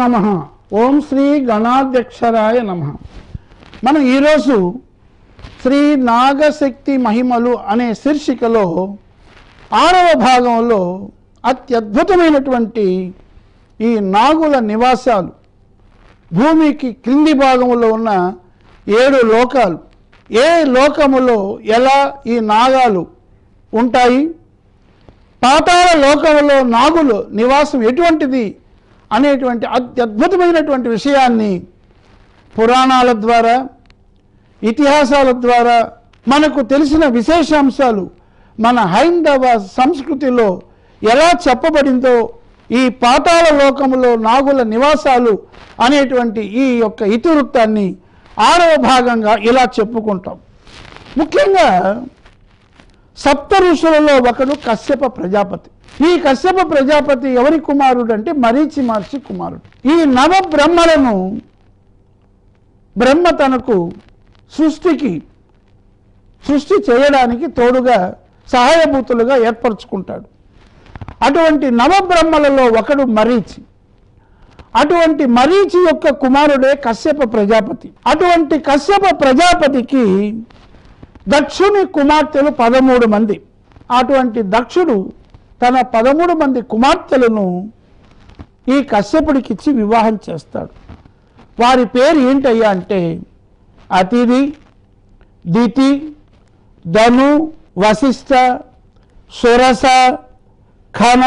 నమ ఓం శ్రీ గణాధ్యక్షరాయ నమ మనం ఈరోజు శ్రీ నాగశక్తి మహిమలు అనే శీర్షికలో ఆరవ భాగంలో అత్యద్భుతమైనటువంటి ఈ నాగుల నివాసాలు భూమికి క్రింది భాగంలో ఉన్న ఏడు లోకాలు ఏ లోకములో ఎలా ఈ నాగాలు ఉంటాయి పాతాళ లోకంలో నాగులు నివాసం ఎటువంటిది అనేటువంటి అత్యద్భుతమైనటువంటి విషయాన్ని పురాణాల ద్వారా ఇతిహాసాల ద్వారా మనకు తెలిసిన విశేషాంశాలు మన హైందవ సంస్కృతిలో ఎలా చెప్పబడిందో ఈ పాతాళ లోకములో నాగుల నివాసాలు అనేటువంటి ఈ యొక్క ఇతివృత్తాన్ని ఆరవ భాగంగా ఇలా చెప్పుకుంటాం ముఖ్యంగా సప్త ఋషులలో ఒకడు కశ్యప ప్రజాపతి ఈ కశ్యప ప్రజాపతి ఎవరి కుమారుడు అంటే మరీచి మహర్షి కుమారుడు ఈ నవ బ్రహ్మలను బ్రహ్మ తనకు సృష్టికి సృష్టి చేయడానికి తోడుగా సహాయభూతులుగా ఏర్పరచుకుంటాడు అటువంటి నవబ్రహ్మలలో ఒకడు మరీచి అటువంటి మరీచి యొక్క కుమారుడే కశ్యప ప్రజాపతి అటువంటి కశ్యప ప్రజాపతికి దక్షుని కుమార్తెలు పదమూడు మంది అటువంటి దక్షుడు తన పదమూడు మంది కుమార్తెలను ఈ కశ్యపుడికిచ్చి వివాహం చేస్తాడు వారి పేరు ఏంటయ్యా అంటే అతిథి దితి ధను వశిష్ఠ సురస ఖన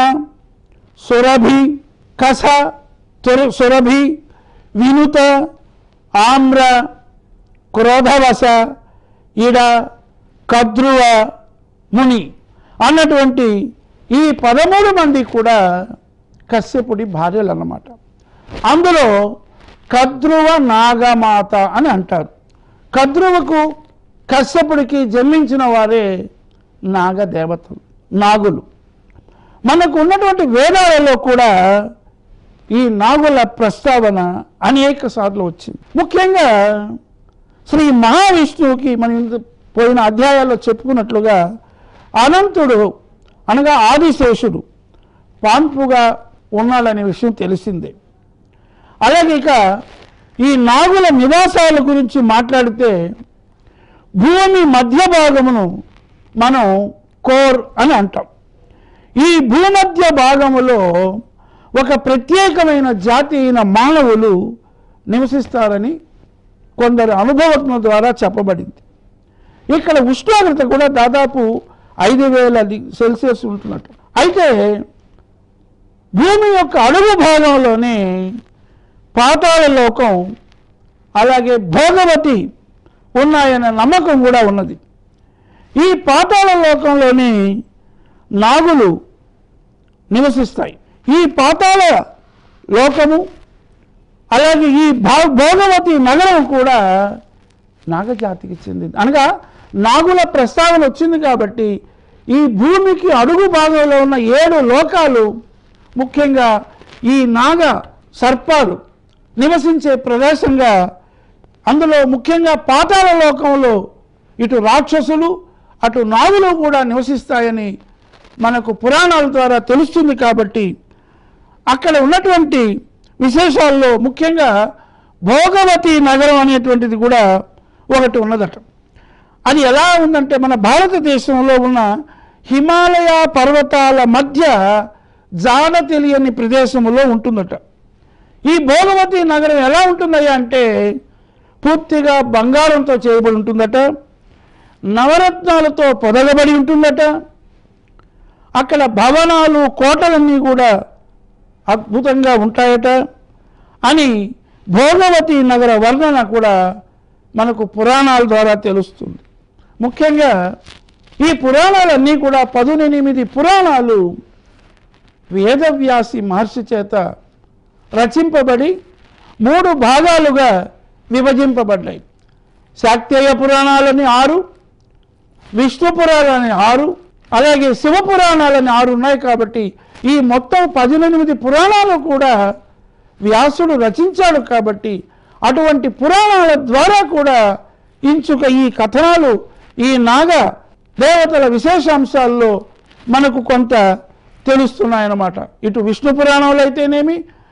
సురభి కస తుర- సురభి వినుత ఆమ్ర క్రోధవశ ఇడ కద్రువ ముని అన్నటువంటి ఈ పదమూడు మంది కూడా కశ్యపుడి భార్యలు అన్నమాట అందులో కద్రువ నాగమాత అని అంటారు కద్రువకు కశ్యపుడికి జన్మించిన వారే నాగదేవతలు నాగులు మనకు ఉన్నటువంటి వేదాలలో కూడా ఈ నాగుల ప్రస్తావన అనేక సార్లు వచ్చింది ముఖ్యంగా శ్రీ మహావిష్ణువుకి మనం ఇంత పోయిన అధ్యాయాల్లో చెప్పుకున్నట్లుగా అనంతుడు అనగా ఆదిశేషుడు పాన్పుగా ఉన్నాడనే విషయం తెలిసిందే అలాగే ఇక ఈ నాగుల నివాసాల గురించి మాట్లాడితే భూమి మధ్య భాగమును మనం కోర్ అని అంటాం ఈ భూమధ్య భాగములో ఒక ప్రత్యేకమైన జాతి అయిన మానవులు నివసిస్తారని కొందరు అనుభవజ్ఞుల ద్వారా చెప్పబడింది ఇక్కడ ఉష్ణోగ్రత కూడా దాదాపు ఐదు వేల డి- సెల్సియస్ ఉంటున్నట్టు అయితే భూమి యొక్క అడుగు భాగంలోనే పాతాళ లోకం అలాగే భోగవతి ఉన్నాయన్న నమ్మకం కూడా ఉన్నది ఈ పాతాళ లోకంలోని నాగులు నివసిస్తాయి ఈ పాతాళ లోకము అలాగే ఈ భా- భోగవతి నగరం కూడా నాగజాతికి చెందింది అనగా నాగుల ప్రస్తావన వచ్చింది కాబట్టి ఈ భూమికి అడుగు భాగంలో ఉన్న ఏడు లోకాలు ముఖ్యంగా ఈ నాగ సర్పాలు నివసించే ప్రదేశంగా అందులో ముఖ్యంగా పాతాళ లోకంలో ఇటు రాక్షసులు అటు నాగులు కూడా నివసిస్తాయని మనకు పురాణాల ద్వారా తెలుస్తుంది కాబట్టి అక్కడ ఉన్నటువంటి విశేషాల్లో ముఖ్యంగా భోగవతి నగరం అనేటువంటిది కూడా ఒకటి ఉన్నదట అది ఎలా ఉందంటే మన భారతదేశంలో ఉన్న హిమాలయ పర్వతాల మధ్య జాడ తెలియని ప్రదేశంలో ఉంటుందట ఈ భోగవతి నగరం ఎలా ఉంటుందయ్యా అంటే పూర్తిగా బంగారంతో చేయబడి ఉంటుందట నవరత్నాలతో పొదగబడి ఉంటుందట అక్కడ భవనాలు కోటలన్నీ కూడా అద్భుతంగా ఉంటాయట అని భోగవతి నగర వర్ణన కూడా మనకు పురాణాల ద్వారా తెలుస్తుంది ముఖ్యంగా ఈ పురాణాలన్నీ కూడా పదునెనిమిది పురాణాలు వేదవ్యాసి మహర్షి చేత రచింపబడి మూడు భాగాలుగా విభజింపబడ్డాయి శాక్తేయ పురాణాలని ఆరు విష్ణు పురాణాలని ఆరు అలాగే శివ పురాణాలని ఆరు ఉన్నాయి కాబట్టి ఈ మొత్తం పద్దెనిమిది పురాణాలు కూడా వ్యాసుడు రచించాడు కాబట్టి అటువంటి పురాణాల ద్వారా కూడా ఇంచుక ఈ కథనాలు ఈ నాగ దేవతల విశేషాంశాల్లో మనకు కొంత తెలుస్తున్నాయన్నమాట ఇటు విష్ణు పురాణంలో అయితేనేమి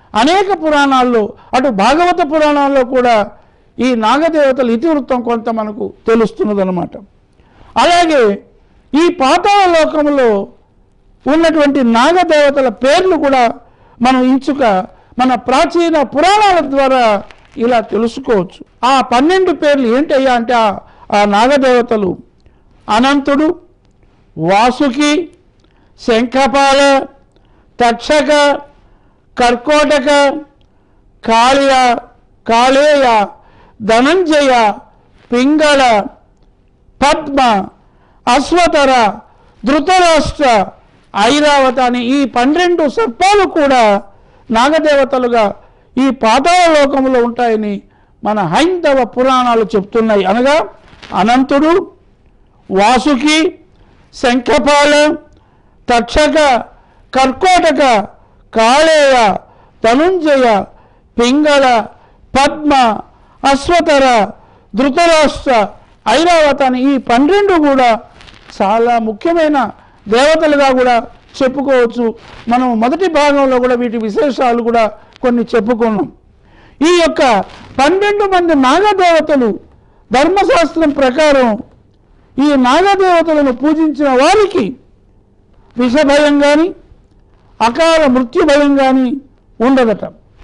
అనేక పురాణాల్లో అటు భాగవత పురాణాల్లో కూడా ఈ నాగదేవతల ఇతివృత్తం కొంత మనకు తెలుస్తున్నదన్నమాట అలాగే ఈ పాతాళ లోకంలో ఉన్నటువంటి నాగదేవతల పేర్లు కూడా మనం ఇంచుక మన ప్రాచీన పురాణాల ద్వారా ఇలా తెలుసుకోవచ్చు ఆ పన్నెండు పేర్లు ఏంటయ్యా అంటే ఆ- ఆ నాగదేవతలు అనంతుడు వాసుకి శంఖపాల తక్షక కర్కోటక కాళియ కాళేయ ధనంజయ పింగళ పద్మ అశ్వతర ధృతరాష్ట్ర ఐరావత అని ఈ పన్నెండు సర్పాలు కూడా నాగదేవతలుగా ఈ పాతాళ లోకంలో ఉంటాయని మన హైందవ పురాణాలు చెప్తున్నాయి అనగా అనంతుడు వాసుకి శంఖపాల తక్షక కర్కోటక కాళేయ ధనుంజయ పింగళ పద్మ అశ్వతర ధృతరాష్ట్ర ఐరావత అని ఈ పన్నెండు కూడా చాలా ముఖ్యమైన దేవతలుగా కూడా చెప్పుకోవచ్చు మనం మొదటి భాగంలో కూడా వీటి విశేషాలు కూడా కొన్ని చెప్పుకున్నాం ఈ యొక్క పన్నెండు మంది నాగదేవతలు ధర్మశాస్త్రం ప్రకారం ఈ నాగదేవతలను పూజించిన వారికి విషభయం కానీ అకాల మృత్యు భయం కానీ ఉండదట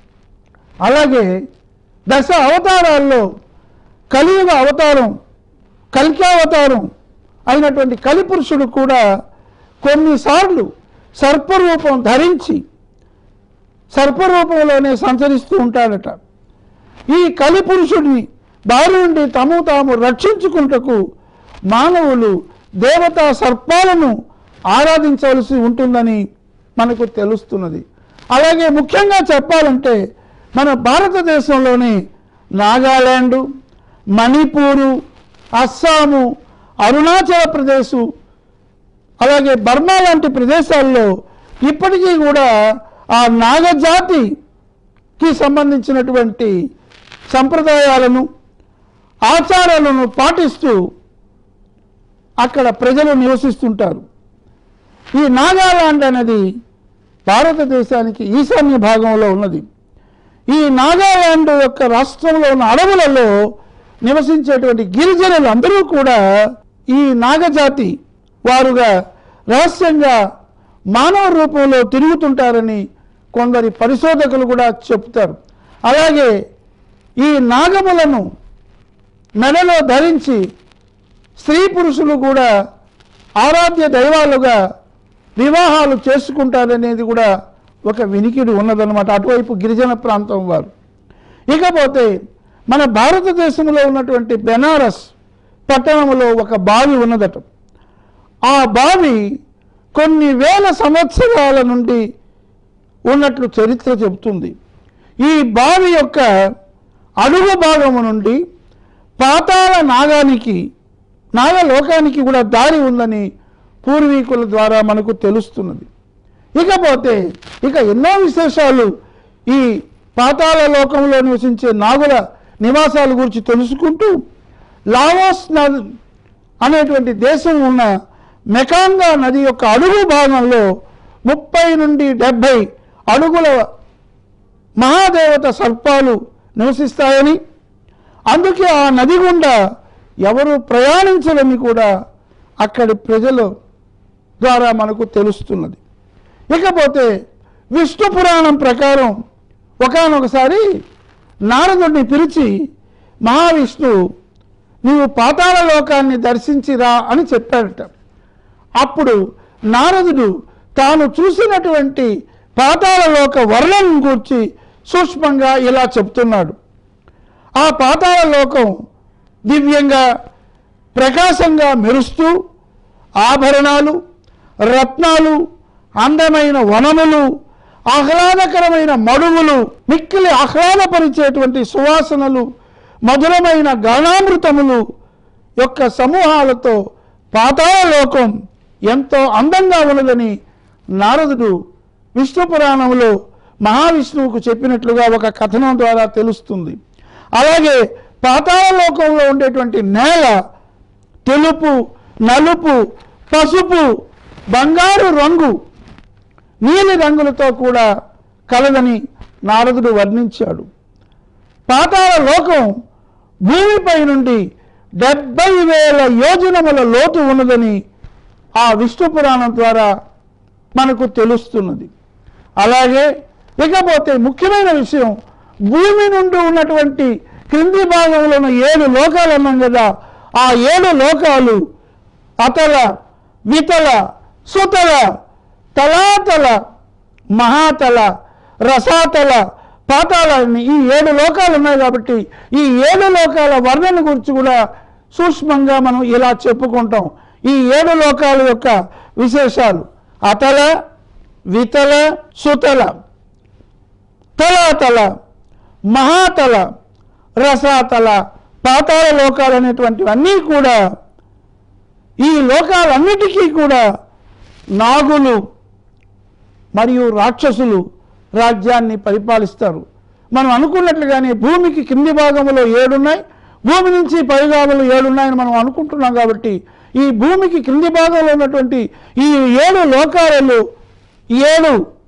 అలాగే దశ అవతారాల్లో కలియుగ అవతారం కల్కావతారం అయినటువంటి కలిపురుషుడు కూడా కొన్నిసార్లు సర్పరూపం ధరించి సర్పరూపంలోనే సంచరిస్తూ ఉంటాడట ఈ కలిపురుషుడిని దారి నుండి తము తాము రక్షించుకుంటకు మానవులు దేవతా సర్పాలను ఆరాధించవలసి ఉంటుందని మనకు తెలుస్తున్నది అలాగే ముఖ్యంగా చెప్పాలంటే మన భారతదేశంలోని నాగాలాండు మణిపూరు అస్సాము అరుణాచల ప్రదేశ్ అలాగే బర్మా లాంటి ప్రదేశాల్లో ఇప్పటికీ కూడా ఆ నాగజాతికి సంబంధించినటువంటి సంప్రదాయాలను ఆచారాలను పాటిస్తూ అక్కడ ప్రజలు నివసిస్తుంటారు ఈ నాగాలాండ్ అనేది భారతదేశానికి ఈశాన్య భాగంలో ఉన్నది ఈ నాగాలాండ్ యొక్క రాష్ట్రంలో ఉన్న అడవులలో నివసించేటువంటి గిరిజనులు అందరూ కూడా ఈ నాగజాతి వారుగా రహస్యంగా మానవ రూపంలో తిరుగుతుంటారని కొందరి పరిశోధకులు కూడా చెప్తారు అలాగే ఈ నాగములను మెడలో ధరించి స్త్రీ పురుషులు కూడా ఆరాధ్య దైవాలుగా వివాహాలు చేసుకుంటారనేది కూడా ఒక వినికిడి ఉన్నదన్నమాట అటువైపు గిరిజన ప్రాంతం వారు ఇకపోతే మన భారతదేశంలో ఉన్నటువంటి బెనారస్ పట్టణంలో ఒక బావి ఉన్నదట ఆ బావి కొన్ని వేల సంవత్సరాల నుండి ఉన్నట్లు చరిత్ర చెబుతుంది ఈ బావి యొక్క అడుగు భాగము నుండి పాతాళ నాగానికి నాగలోకానికి కూడా దారి ఉందని పూర్వీకుల ద్వారా మనకు తెలుస్తున్నది ఇకపోతే ఇక ఎన్నో విశేషాలు ఈ పాతాళ లోకంలో నివసించే నాగుల నివాసాల గురించి తెలుసుకుంటూ లావోస్ నది అనేటువంటి దేశం ఉన్న మెకాంగా నది యొక్క అడుగు భాగంలో ముప్పై నుండి డెబ్భై అడుగుల మహాదేవత సర్పాలు నివసిస్తాయని అందుకే ఆ నది గుండా ఎవరు ప్రయాణించరని కూడా అక్కడి ప్రజల ద్వారా మనకు తెలుస్తున్నది ఇకపోతే విష్ణు పురాణం ప్రకారం ఒకానొకసారి నారదుడిని పిలిచి మహావిష్ణువు నీవు పాతాళ లోకాన్ని దర్శించిరా అని చెప్పాడట అప్పుడు నారదుడు తాను చూసినటువంటి పాతాళ లోక వర్ణం గురించి సూక్ష్మంగా ఇలా చెప్తున్నాడు ఆ పాతాళ లోకం దివ్యంగా ప్రకాశంగా మెరుస్తూ ఆభరణాలు రత్నాలు అందమైన వనములు ఆహ్లాదకరమైన మడుగులు మిక్కిలి ఆహ్లాదపరిచేటువంటి సువాసనలు మధురమైన గానామృతములు యొక్క సమూహాలతో పాతాళ లోకం ఎంతో అందంగా ఉన్నదని నారదుడు విష్ణు పురాణంలో మహావిష్ణువుకు చెప్పినట్లుగా ఒక కథనం ద్వారా తెలుస్తుంది అలాగే పాతాళ లోకంలో ఉండేటువంటి నేల తెలుపు నలుపు పసుపు బంగారు రంగు నీలి రంగులతో కూడా కలదని నారదుడు వర్ణించాడు పాతాళ లోకం భూమిపై నుండి డెబ్బై వేల యోజనముల లోతు ఉన్నదని ఆ విష్ణు పురాణం ద్వారా మనకు తెలుస్తున్నది అలాగే ఇకపోతే ముఖ్యమైన విషయం భూమి నుండి ఉన్నటువంటి క్రింది భాగంలో ఉన్న ఏడు లోకాలు అన్నాం కదా ఆ ఏడు లోకాలు అతల వితల సుతల తలాతల మహాతల రసాతల పాతాళాన్ని ఈ ఏడు లోకాలు ఉన్నాయి కాబట్టి ఈ ఏడు లోకాల వర్ణన గురించి కూడా సూక్ష్మంగా మనం ఇలా చెప్పుకుంటాం ఈ ఏడు లోకాల యొక్క విశేషాలు అతల వితల సుతల తలాతల మహాతల రసాతల పాతాళ లోకాలు అనేటువంటివన్నీ కూడా ఈ లోకాలన్నిటికీ కూడా నాగులు మరియు రాక్షసులు రాజ్యాన్ని పరిపాలిస్తారు మనం అనుకున్నట్లుగానే భూమికి కింది భాగంలో ఏడున్నాయి భూమి నుంచి పైభాగంలో ఏడున్నాయని మనం అనుకుంటున్నాం కాబట్టి ఈ భూమికి కింది భాగంలో ఉన్నటువంటి ఈ ఏడు లోకాలలో ఏడు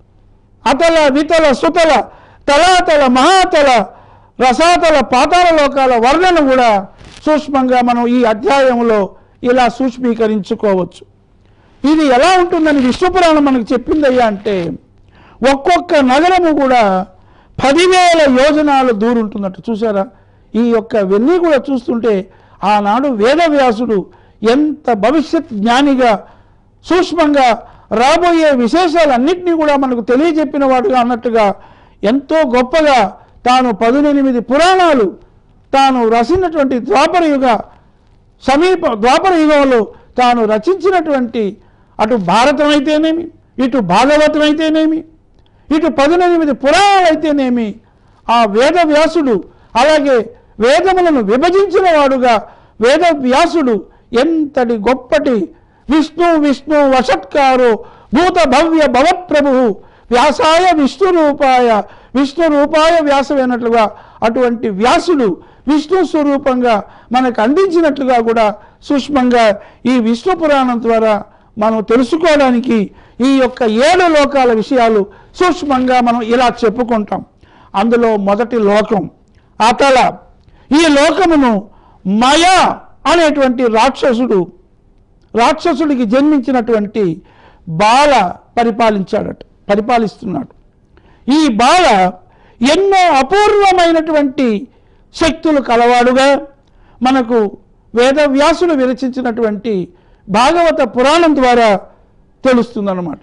అతల వితల సుతల తలాతల మహాతల రసాతల పాతాల లోకాల వర్ణన కూడా సూక్ష్మంగా మనం ఈ అధ్యాయంలో ఇలా సూక్ష్మీకరించుకోవచ్చు ఇది ఎలా ఉంటుందని విశ్వపురాణం మనకు చెప్పిందయ్యా అంటే ఒక్కొక్క నగరము కూడా పదివేల యోజనాల దూరం ఉంటుందట చూసారా ఈ యొక్క వెన్నీ కూడా చూస్తుంటే ఆనాడు వేదవ్యాసుడు ఎంత భవిష్యత్ జ్ఞానిగా సూక్ష్మంగా రాబోయే విశేషాలన్నింటినీ కూడా మనకు తెలియజెప్పిన వాడుగా అన్నట్టుగా ఎంతో గొప్పగా తాను పదునెనిమిది పురాణాలు తాను రసినటువంటి ద్వాపర యుగ సమీప ద్వాపర యుగంలో తాను రచించినటువంటి అటు భారతం అయితేనేమి ఇటు భాగవతం అయితేనేమి ఇటు పదునెనిమిది పురాణాలు అయితేనేమి ఆ వేద వ్యాసుడు అలాగే వేదములను విభజించిన వాడుగా వేద వ్యాసుడు ఎంతటి గొప్పటి విష్ణు విష్ణు వషట్కారో భూత భవ్య భవత్ప్రభు వ్యాసాయ విష్ణు రూపాయ విష్ణు రూపాయ వ్యాసమైనట్లుగా అటువంటి వ్యాసుడు విష్ణు స్వరూపంగా మనకు అందించినట్లుగా కూడా సూక్ష్మంగా ఈ విష్ణు పురాణం ద్వారా మనం తెలుసుకోవడానికి ఈ యొక్క ఏడు లోకాల విషయాలు సూక్ష్మంగా మనం ఇలా చెప్పుకుంటాం అందులో మొదటి లోకం అతల ఈ లోకమును మయ అనేటువంటి రాక్షసుడు రాక్షసుడికి జన్మించినటువంటి బాల పరిపాలించాడట పరిపాలిస్తున్నాడు ఈ బాల ఎన్నో అపూర్వమైనటువంటి శక్తులు కలవాడుగా మనకు వేదవ్యాసుడు విరచించినటువంటి భాగవత పురాణం ద్వారా తెలుస్తుందన్నమాట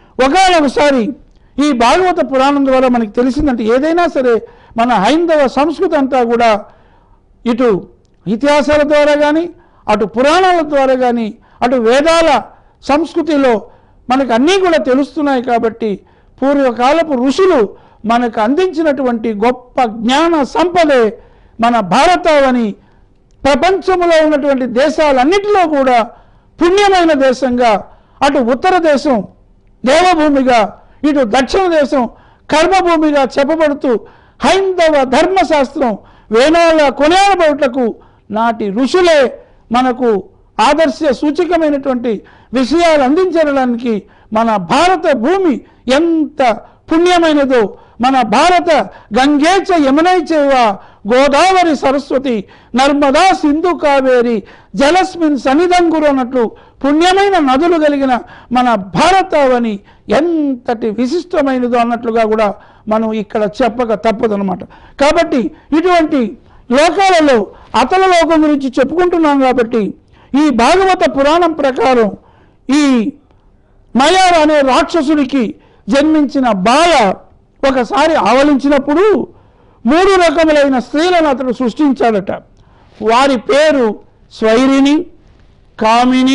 ఒకసారి ఈ భాగవత పురాణం ద్వారా మనకి తెలిసిందంటే ఏదైనా సరే మన హైందవ సంస్కృతి అంతా కూడా ఇటు ఇతిహాసాల ద్వారా కానీ అటు పురాణాల ద్వారా కానీ అటు వేదాల సంస్కృతిలో మనకు అన్నీ కూడా తెలుస్తున్నాయి కాబట్టి పూర్వకాలపు ఋషులు మనకు అందించినటువంటి గొప్ప జ్ఞాన సంపదే మన భారతావని ప్రపంచంలో ఉన్నటువంటి దేశాలన్నిటిలో కూడా పుణ్యమైన దేశంగా అటు ఉత్తర దేశం దేవభూమిగా ఇటు దక్షిణ దేశం కర్మభూమిగా చెప్పబడుతూ హైందవ ధర్మశాస్త్రం వేణాల కొనేరబోట్లకు నాటి ఋషులే మనకు ఆదర్శ సూచకమైనటువంటి విషయాలు అందించడానికి మన భారత భూమి ఎంత పుణ్యమైనదో మన భారత గంగేచ యమునై చేవ గోదావరి సరస్వతి నర్మదా సింధు కావేరి జలస్మిన్ సన్నిధంగురు అన్నట్లు పుణ్యమైన నదులు కలిగిన మన భారతావని ఎంతటి విశిష్టమైనదో అన్నట్లుగా కూడా మనం ఇక్కడ చెప్పక తప్పదనమాట కాబట్టి ఇటువంటి లోకాలలో అతల లోకం గురించి చెప్పుకుంటున్నాం కాబట్టి ఈ భాగవత పురాణం ప్రకారం ఈ మయార్ అనే రాక్షసుడికి జన్మించిన బాల ఒకసారి ఆవలించినప్పుడు మూడు రకములైన స్త్రీలను అతడు సృష్టించాడట వారి పేరు స్వైరిణి కామిని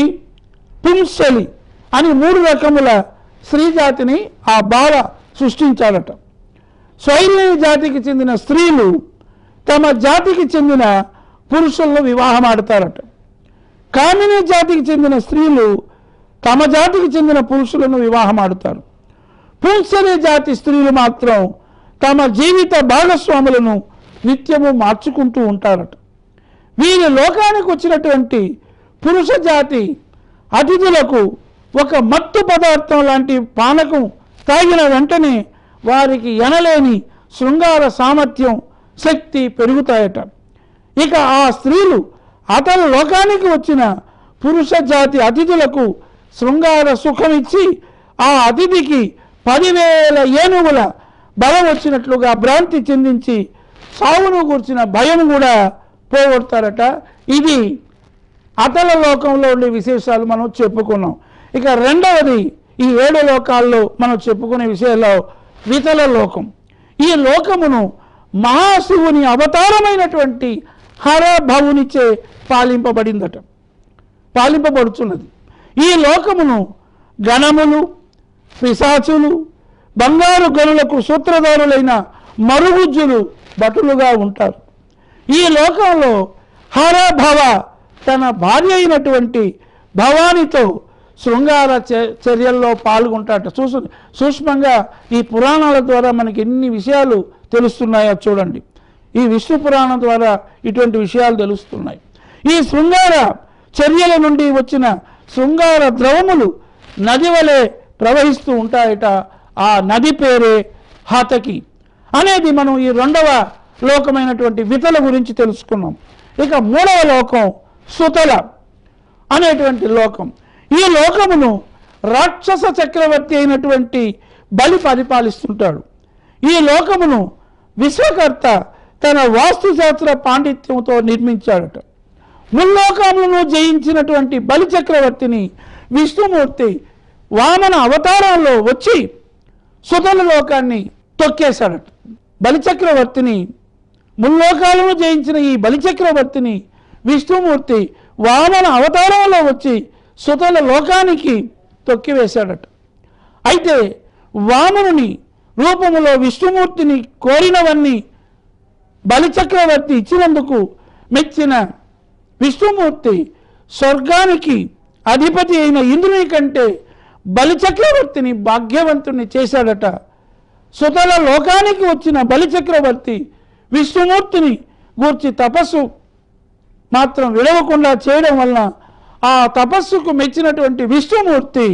పుంసలి అని మూడు రకముల స్త్రీ జాతిని ఆ బాల సృష్టించాడట స్వైరిణి జాతికి చెందిన స్త్రీలు తమ జాతికి చెందిన పురుషులను వివాహం ఆడతారట కామిని జాతికి చెందిన స్త్రీలు తమ జాతికి చెందిన పురుషులను వివాహం ఆడుతారు పూంసలి జాతి స్త్రీలు మాత్రం తమ జీవిత భాగస్వాములను నిత్యము మార్చుకుంటూ ఉంటారట వీరి లోకానికి వచ్చినటువంటి పురుష జాతి అతిథులకు ఒక మత్తు పదార్థం లాంటి పానకం తాగిన వెంటనే వారికి ఎనలేని శృంగార సామర్థ్యం శక్తి పెరుగుతాయట ఇక ఆ స్త్రీలు అతని లోకానికి వచ్చిన పురుష జాతి అతిథులకు శృంగార సుఖమిచ్చి ఆ అతిథికి పదివేల ఏనుగుల బలం వచ్చినట్లుగా భ్రాంతి చెందించి సావును కూర్చిన భయం కూడా పోగొడతారట ఇది అతల లోకంలో ఉండే విశేషాలు మనం చెప్పుకున్నాం ఇక రెండవది ఈ ఏడు లోకాల్లో మనం చెప్పుకునే విషయంలో వితల లోకం ఈ లోకమును మహాశివుని అవతారమైనటువంటి హరభవునిచే పాలింపబడిందట పాలింపబడుతున్నది ఈ లోకమును గణములు పిశాచులు బంగారు గనులకు సూత్రధారులైన మరుగుజ్జులు భటులుగా ఉంటారు ఈ లోకంలో హరభవ తన భార్య అయినటువంటి భవానితో శృంగార చ- చర్యల్లో పాల్గొంటాట చూసు సూక్ష్మంగా ఈ పురాణాల ద్వారా మనకి ఎన్ని విషయాలు తెలుస్తున్నాయో చూడండి ఈ విష్ణు పురాణం ద్వారా ఇటువంటి విషయాలు తెలుస్తున్నాయి ఈ శృంగార చర్యల నుండి వచ్చిన శృంగార ద్రవములు నది వలె ప్రవహిస్తూ ఉంటాయట ఆ నది పేరే హాతకి అనేది మనం ఈ రెండవ లోకమైనటువంటి వితల గురించి తెలుసుకున్నాం ఇక మూడవ లోకం సుతల అనేటువంటి లోకం ఈ లోకమును రాక్షస చక్రవర్తి అయినటువంటి బలి పరిపాలిస్తుంటాడు ఈ లోకమును విశ్వకర్త తన వాస్తుశాస్త్ర పాండిత్యంతో నిర్మించాడట ముల్లోకములను జయించినటువంటి బలి చక్రవర్తిని విష్ణుమూర్తి వామన అవతారంలో వచ్చి సుతల లోకాన్ని తొక్కేశాడట బలిచక్రవర్తిని ముల్లోకాలను జయించిన ఈ బలిచక్రవర్తిని విష్ణుమూర్తి వామన అవతారంలో వచ్చి సుతల లోకానికి తొక్కివేశాడట అయితే వామనుని రూపములో విష్ణుమూర్తిని కోరినవన్నీ బలిచక్రవర్తి ఇచ్చినందుకు మెచ్చిన విష్ణుమూర్తి స్వర్గానికి అధిపతి అయిన ఇంద్రుని కంటే బలిచక్రవర్తిని భాగ్యవంతుని చేశాడట సుతల లోకానికి వచ్చిన బలిచక్రవర్తి విష్ణుమూర్తిని గూర్చి తపస్సు మాత్రం విడవకుండా చేయడం వలన ఆ తపస్సుకు మెచ్చినటువంటి విష్ణుమూర్తి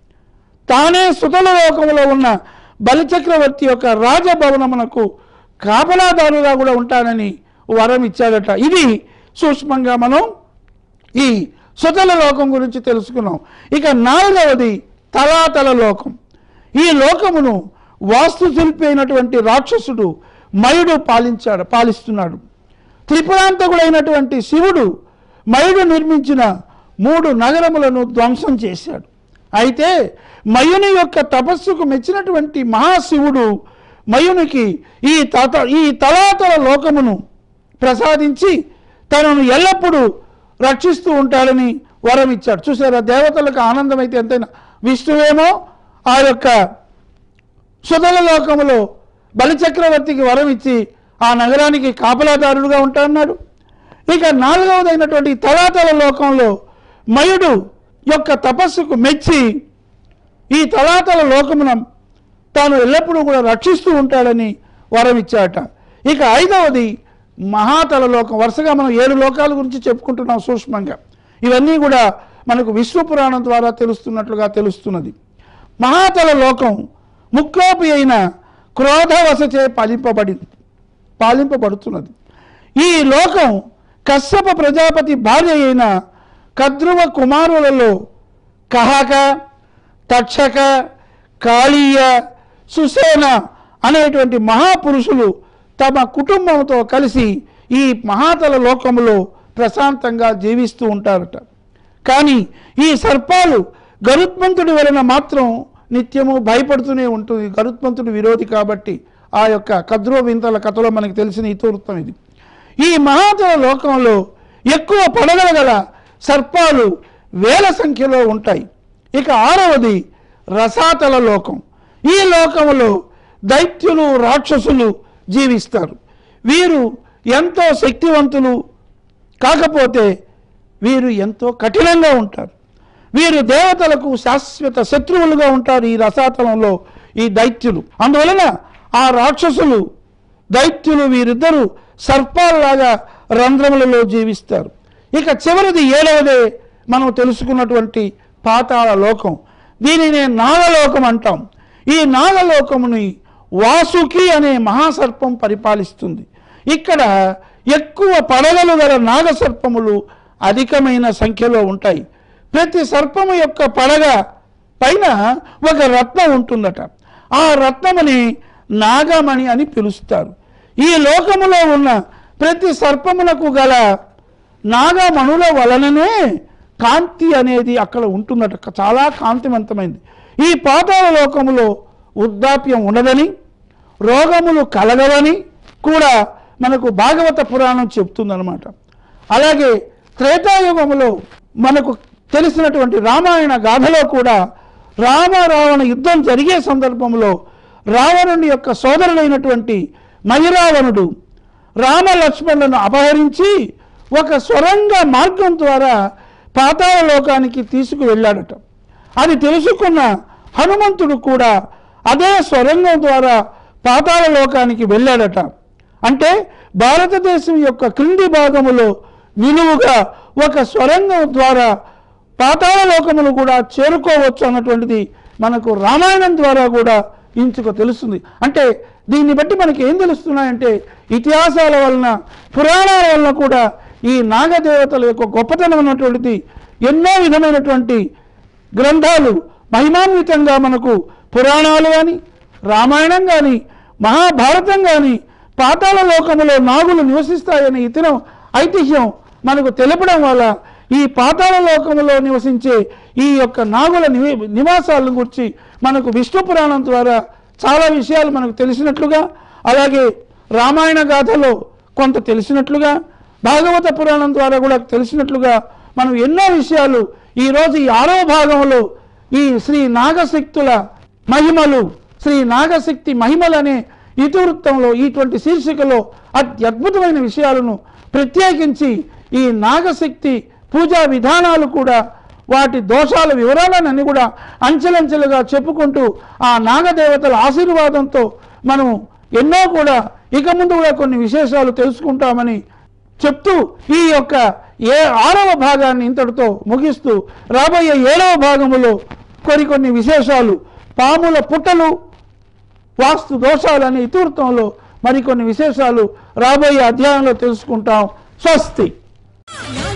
తానే సుతల లోకంలో ఉన్న బలిచక్రవర్తి యొక్క రాజభవనమునకు కాపలాదారుగా కూడా ఉంటానని వరం ఇచ్చాడట ఇది సూక్ష్మంగా మనం ఈ సుతల లోకం గురించి తెలుసుకున్నాం ఇక నాలుగవది తలాతల లోకం ఈ లోకమును వాస్తుశిల్పి అయినటువంటి రాక్షసుడు మయుడు పాలించాడు పాలిస్తున్నాడు త్రిపురాంతకుడైనటువంటి శివుడు మయుడు నిర్మించిన మూడు నగరములను ధ్వంసం చేశాడు అయితే మయుని యొక్క తపస్సుకు మెచ్చినటువంటి మహాశివుడు మయునికి ఈ తత ఈ తలాతల లోకమును ప్రసాదించి తనను ఎల్లప్పుడూ రక్షిస్తూ ఉంటాడని వరం ఇచ్చాడు చూసారా దేవతలకు ఆనందం అయితే ఎంతైనా విష్ణువేమో ఆ యొక్క సుతల లోకములో బలిచక్రవర్తికి వరం ఇచ్చి ఆ నగరానికి కాపలాదారుడుగా ఉంటాడన్నాడు ఇక నాలుగవదైనటువంటి తలాతల లోకంలో మయుడు యొక్క తపస్సుకు మెచ్చి ఈ తలాతల లోకమున తాను ఎల్లప్పుడూ కూడా రక్షిస్తూ ఉంటాడని వరం ఇచ్చాట ఇక ఐదవది మహాతల లోకం వరుసగా మనం ఏడు లోకాల గురించి చెప్పుకుంటున్నాం సూక్ష్మంగా ఇవన్నీ కూడా మనకు విశ్వ పురాణం ద్వారా తెలుస్తున్నట్లుగా తెలుస్తున్నది మహాతల లోకం ముక్కోపి అయిన క్రోధవశచే పాలింపబడింది పాలింపబడుతున్నది ఈ లోకం కశ్యప ప్రజాపతి భార్య అయిన కద్రువ కుమారులలో కహక తక్షక కాళీయ సుసేన అనేటువంటి మహాపురుషులు తమ కుటుంబంతో కలిసి ఈ మహాతల లోకములో ప్రశాంతంగా జీవిస్తూ ఉంటారట కానీ ఈ సర్పాలు గరుత్మంతుడి వలన మాత్రం నిత్యము భయపడుతూనే ఉంటుంది గరుత్మంతుడి విరోధి కాబట్టి ఆ యొక్క కద్రో వింతల కథలో మనకి తెలిసిన ఇతివృత్తం ఇది ఈ మహాతల లోకంలో ఎక్కువ పడగల గల సర్పాలు వేల సంఖ్యలో ఉంటాయి ఇక ఆరవది రసాతల లోకం ఈ లోకములో దైత్యులు రాక్షసులు జీవిస్తారు వీరు ఎంతో శక్తివంతులు కాకపోతే వీరు ఎంతో కఠినంగా ఉంటారు వీరు దేవతలకు శాశ్వత శత్రువులుగా ఉంటారు ఈ రసాతలంలో ఈ దైత్యులు అందువలన ఆ రాక్షసులు దైత్యులు వీరిద్దరూ సర్పాలలాగా రంధ్రములలో జీవిస్తారు ఇక చివరిది ఏడవదే మనం తెలుసుకున్నటువంటి పాతాళ లోకం దీనినే నాగలోకం అంటాం ఈ నాగలోకముని వాసుకి అనే మహాసర్పం పరిపాలిస్తుంది ఇక్కడ ఎక్కువ పడగలు గల నాగసర్పములు అధికమైన సంఖ్యలో ఉంటాయి ప్రతి సర్పము యొక్క పడగ పైన ఒక రత్నం ఉంటుందట ఆ రత్నముని నాగమణి అని పిలుస్తారు ఈ లోకములో ఉన్న ప్రతి సర్పములకు గల నాగమణుల వలననే కాంతి అనేది అక్కడ ఉంటుందట చాలా కాంతివంతమైంది ఈ పాతాళ లోకములో వృద్ధాప్యం ఉండదని రోగములు కలగవని కూడా మనకు భాగవత పురాణం చెప్తుందన్నమాట అలాగే త్రేతాయుగములో మనకు తెలిసినటువంటి రామాయణ గాథలో కూడా రామ రావణ యుద్ధం జరిగే సందర్భంలో రావణుని యొక్క సోదరుడైనటువంటి మహిరావణుడు రామ లక్ష్మణులను అపహరించి ఒక స్వరంగ మార్గం ద్వారా పాతాళ లోకానికి తీసుకువెళ్ళాడట అది తెలుసుకున్న హనుమంతుడు కూడా అదే స్వరంగం ద్వారా పాతాళ లోకానికి వెళ్ళాడట అంటే భారతదేశం యొక్క క్రింది భాగములో నిలువుగా ఒక స్వరంగం ద్వారా పాతాళ లోకములు కూడా చేరుకోవచ్చు అన్నటువంటిది మనకు రామాయణం ద్వారా కూడా ఇంచుకు తెలుస్తుంది అంటే దీన్ని బట్టి మనకి ఏం తెలుస్తున్నాయంటే ఇతిహాసాల వలన పురాణాల వలన కూడా ఈ నాగదేవతల యొక్క గొప్పతనం ఉన్నటువంటిది ఎన్నో విధమైనటువంటి గ్రంథాలు మహిమాన్వితంగా మనకు పురాణాలు కానీ రామాయణం కానీ మహాభారతం కానీ పాతాళ లోకములో నాగులు నివసిస్తాయనే ఇతరం ఐతిహ్యం మనకు తెలపడం వల్ల ఈ పాతాళ లోకములో నివసించే ఈ యొక్క నాగుల నివి నివాసాలను గురించి మనకు విష్ణు పురాణం ద్వారా చాలా విషయాలు మనకు తెలిసినట్లుగా అలాగే రామాయణ గాథలో కొంత తెలిసినట్లుగా భాగవత పురాణం ద్వారా కూడా తెలిసినట్లుగా మనం ఎన్నో విషయాలు ఈరోజు ఈ ఆరో భాగంలో ఈ శ్రీ నాగశక్తుల మహిమలు శ్రీ నాగశక్తి మహిమలనే ఇతివృత్తంలో ఇటువంటి శీర్షికలో అత్యద్భుతమైన విషయాలను ప్రత్యేకించి ఈ నాగశక్తి పూజా విధానాలు కూడా వాటి దోషాల వివరాలన్నీ కూడా అంచెలంచెలుగా చెప్పుకుంటూ ఆ నాగదేవతల ఆశీర్వాదంతో మనము ఎన్నో కూడా ఇక ముందు కూడా కొన్ని విశేషాలు తెలుసుకుంటామని చెప్తూ ఈ యొక్క ఏ ఆరవ భాగాన్ని ఇంతటితో ముగిస్తూ రాబోయే ఏడవ భాగములో కొన్ని కొన్ని విశేషాలు పాముల పుట్టలు వాస్తు దోషాలు అనే ఇతివృత్తంలో మరికొన్ని విశేషాలు రాబోయే అధ్యాయంలో తెలుసుకుంటాం స్వస్తి నా